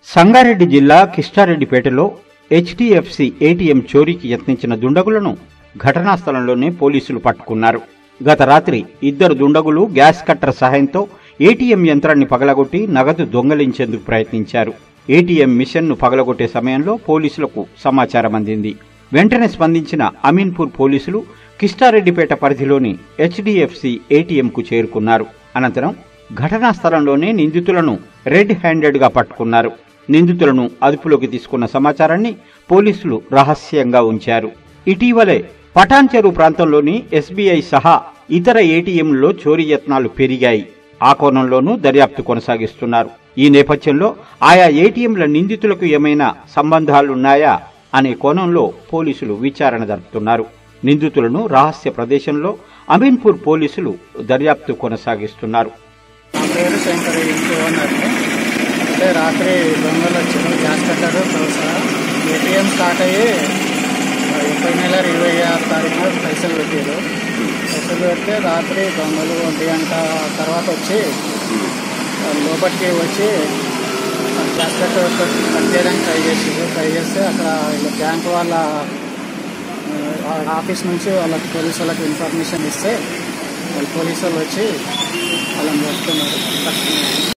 సంగారెడ్డి జిల్లా కిష్టారెడ్డిపేటలో HDFC ATM చోరీకి యత్నించిన దుండగులను ఘటనా స్థలంలోనే పోలీసులు పట్టుకున్నారు గత రాత్రి ఇద్దరు దుండగులు గ్యాస్ కట్టర్ సహాయంతో ఏటీఎం యంత్రాన్ని పగలగొట్టి నగదు దొంగలించేందుకు ప్రయత్నించారు ఏటీఎం మిషన్ను పగలగొట్టే సమయంలో పోలీసులకు సమాచారం అందింది వెంటనే స్పందించిన అమీన్పూర్ పోలీసులు కిష్టారెడ్డిపేట పరిధిలోని హెచ్డిఎఫ్సి ఏటీఎంకు చేరుకున్నారు అనంతరం ఘటనా స్థలంలోనే నిందితులను రెడ్ హ్యాండెడ్ గా పట్టుకున్నారు నిందితులను అదుపులోకి తీసుకున్న సమాచారాన్ని పోలీసులు రహస్యంగా ఉంచారు ఇటీవలే పటాన్ చెరువు ప్రాంతంలోని ఎస్బీఐ సహా ఇతర ఏటీఎంలలో చోరీ యత్నాలు పెరిగాయి ఆ కోణంలోనూ దర్యాప్తు కొనసాగిస్తున్నారు ఈ నేపథ్యంలో ఆయా ఏటీఎంల నిందితులకు ఏమైనా సంబంధాలున్నాయా అనే కోణంలో పోలీసులు విచారణ జరుపుతున్నారు నిందితులను రహస్య ప్రదేశంలో అమీన్పూర్ పోలీసులు దర్యాప్తు కొనసాగిస్తున్నారు నా పేరు శంకర్ ఇంటి ఓనర్ని అంటే రాత్రి దొంగలు వచ్చారు గ్యాస్ కట్టారు సహా ఏటీఎం స్టార్ట్ అయ్యి ముప్పై నెల ఇరవై ఆరు తారీఖున పైసలు పెట్టారు పైసలు పెడితే రాత్రి దొంగలు ఒంటి గంట తర్వాత వచ్చి లోపలికి వచ్చి గ్యాస్ కట్టర్ కట్ చేయడానికి ట్రై చేసారు ట్రై చేస్తే అక్కడ వీళ్ళ బ్యాంక్ వాళ్ళ ఆ, ఆఫీస్ నుంచి వాళ్ళకి పోలీసు వాళ్ళకి ఇన్ఫర్మేషన్ ఇస్తే వాళ్ళు పోలీసు వాళ్ళు వచ్చి వాళ్ళని పట్టుకున్నారు పట్టుకున్నారు